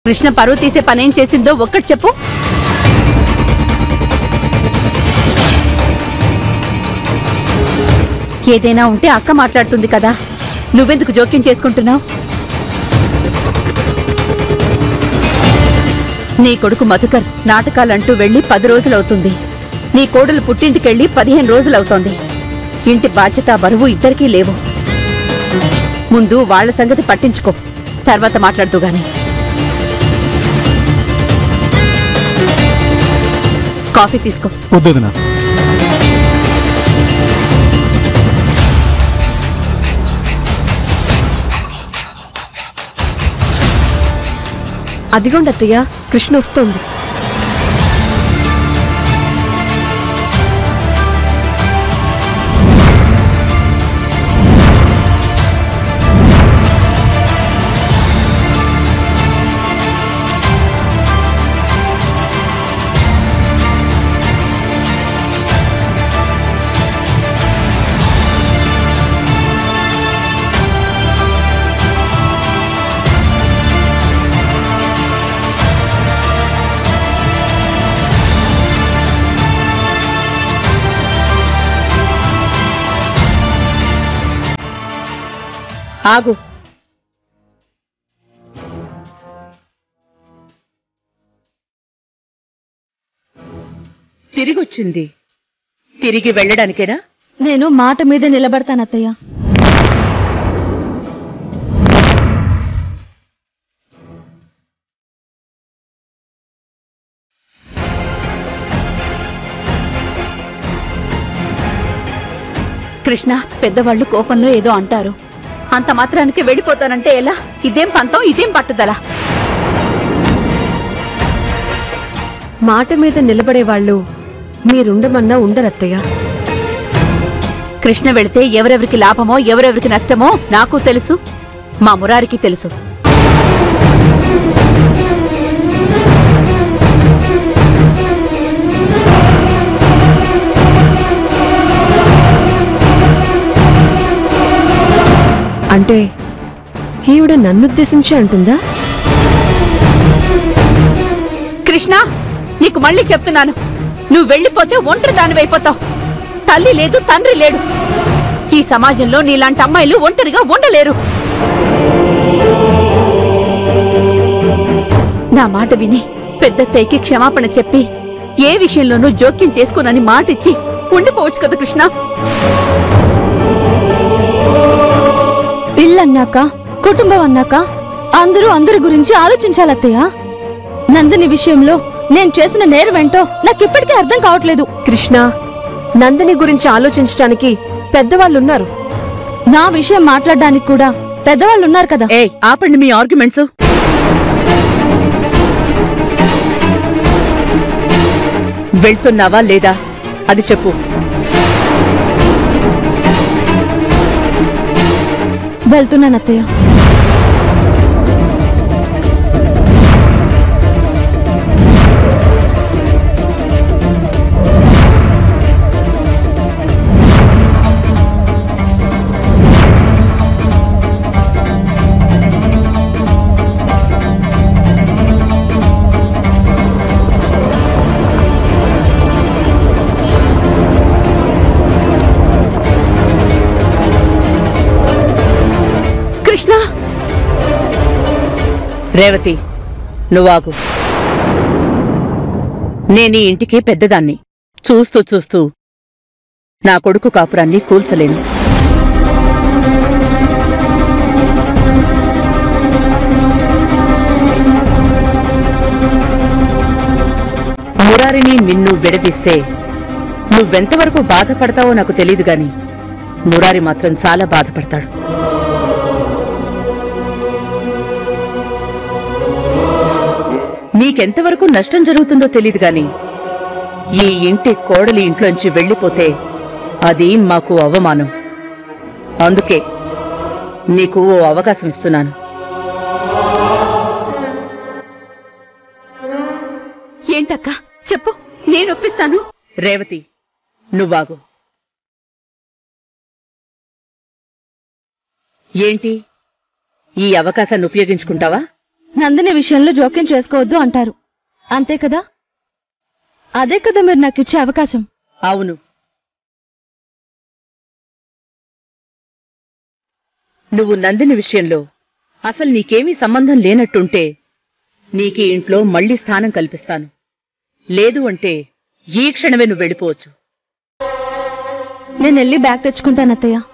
కృష్ణ పరువు తీసే పనేం చేసిందో ఒక్కటి చెప్పు ఏదైనా ఉంటే అక్క మాట్లాడుతుంది కదా నువ్వెందుకు జోక్యం చేసుకుంటున్నావు నీ కొడుకు మధుకర్ నాటకాలంటూ వెళ్లి పది రోజులవుతుంది నీ కోడలు పుట్టింటికెళ్లి పదిహేను రోజులవుతోంది ఇంటి బాధ్యత బరువు ఇద్దరికీ లేవు ముందు వాళ్ళ సంగతి పట్టించుకో తర్వాత మాట్లాడుతూ గాని కాఫీ తీసుకో వద్దొదినా అదిగోండి అత్తయ్య కృష్ణ వస్తోంది ఆగు తిరిగొచ్చింది తిరిగి వెళ్ళడానికేనా నేను మాట మీద నిలబడతాను అత్తయ్య కృష్ణ పెద్దవాళ్ళు కోపంలో ఏదో అంటారు అంత మాత్రానికి వెళ్ళిపోతానంటే ఎలా ఇదేం పంతం ఇదేం పట్టుదల మాట మీద నిలబడే వాళ్ళు మీరుండమన్నా ఉండరత్తయ్య కృష్ణ వెళితే ఎవరెవరికి లాభమో ఎవరెవరికి నష్టమో నాకు తెలుసు మా మురారికి తెలుసు అంటే ఈవిడ నన్నుద్దేశించి అంటుందా కృష్ణ నీకు మళ్ళీ చెప్తున్నాను నువ్వు వెళ్ళిపోతే ఒంటరి దానివైపోతావు తల్లి లేదు తండ్రి లేడు ఈ సమాజంలో నీలాంటి అమ్మాయిలు ఒంటరిగా ఉండలేరు నా మాట విని పెద్దత్తయ్యకి క్షమాపణ చెప్పి ఏ విషయంలోనూ జోక్యం చేసుకోనని మాటిచ్చి ఉండిపోవచ్చు కదా కృష్ణ ఇల్లన్నాక కుటుంబం అన్నాక అందరూ అందరి గురించి ఆలోచించాలి అత్తయ్య నందిని విషయంలో నేను చేసిన నేరమేంటో నాకిప్పటికీ అర్థం కావట్లేదు కృష్ణ నందిని గురించి ఆలోచించడానికి పెద్దవాళ్ళున్నారు నా విషయం మాట్లాడడానికి కూడా పెద్దవాళ్ళు ఉన్నారు కదా ఏ ఆపండి మీ ఆర్గ్యుమెంట్స్ వెళ్తున్నావా లేదా అది చెప్పు వెళ్తున్నాను అత్తయ్య కృష్ణ రేవతి నువ్వాగు నేను ఈ ఇంటికి పెద్దదాన్ని చూస్తూ చూస్తూ నా కొడుకు కాపురాన్ని కూల్చలేను మురారిని నిన్ను విడదీస్తే నువ్వెంతవరకు బాధపడతావో నాకు తెలియదు గాని మురారి మాత్రం చాలా బాధపడతాడు నీకెంతవరకు నష్టం జరుగుతుందో తెలియదు గాని ఈ ఇంటి కోడలి ఇంట్లోంచి వెళ్ళిపోతే అది మాకు అవమానం అందుకే నీకు ఓ అవకాశం ఇస్తున్నాను ఏంటక్క చెప్పు నేను ఒప్పిస్తాను రేవతి నువ్వాగు ఏంటి ఈ అవకాశాన్ని ఉపయోగించుకుంటావా నందిని విషయంలో జోక్యం చేసుకోవద్దు అంటారు అంతే కదా అదే కదా మీరు నాకు ఇచ్చే అవకాశం అవును నువ్వు నందిని విషయంలో అసలు నీకేమీ సంబంధం లేనట్టుంటే నీకీ ఇంట్లో మళ్ళీ స్థానం కల్పిస్తాను లేదు అంటే ఈ క్షణమే నువ్వు వెళ్ళిపోవచ్చు నేను వెళ్ళి బ్యాగ్ తెచ్చుకుంటాను అత్తయ్య